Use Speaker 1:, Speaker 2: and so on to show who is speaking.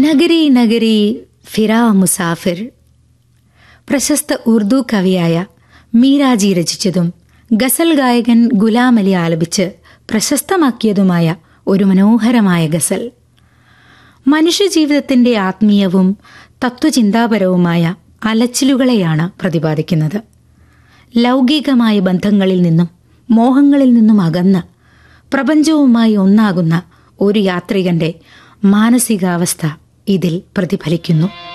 Speaker 1: നഗരി നഗരി ഫിറാ മുസാഫിർ പ്രശസ്ത ഉറുദു കവിയായ മീരാജി രചിച്ചതും ഗസൽ ഗായകൻ ഗുലാം അലി ആലപിച്ച് പ്രശസ്തമാക്കിയതുമായ ഒരു മനോഹരമായ ഗസൽ മനുഷ്യജീവിതത്തിന്റെ ആത്മീയവും തത്വചിന്താപരവുമായ അലച്ചിലുകളെയാണ് പ്രതിപാദിക്കുന്നത് ലൗകികമായ ബന്ധങ്ങളിൽ നിന്നും മോഹങ്ങളിൽ നിന്നും അകന്ന് പ്രപഞ്ചവുമായി ഒന്നാകുന്ന ഒരു യാത്രികന്റെ മാനസികാവസ്ഥ ഇതിൽ പ്രതിഫലിക്കുന്നു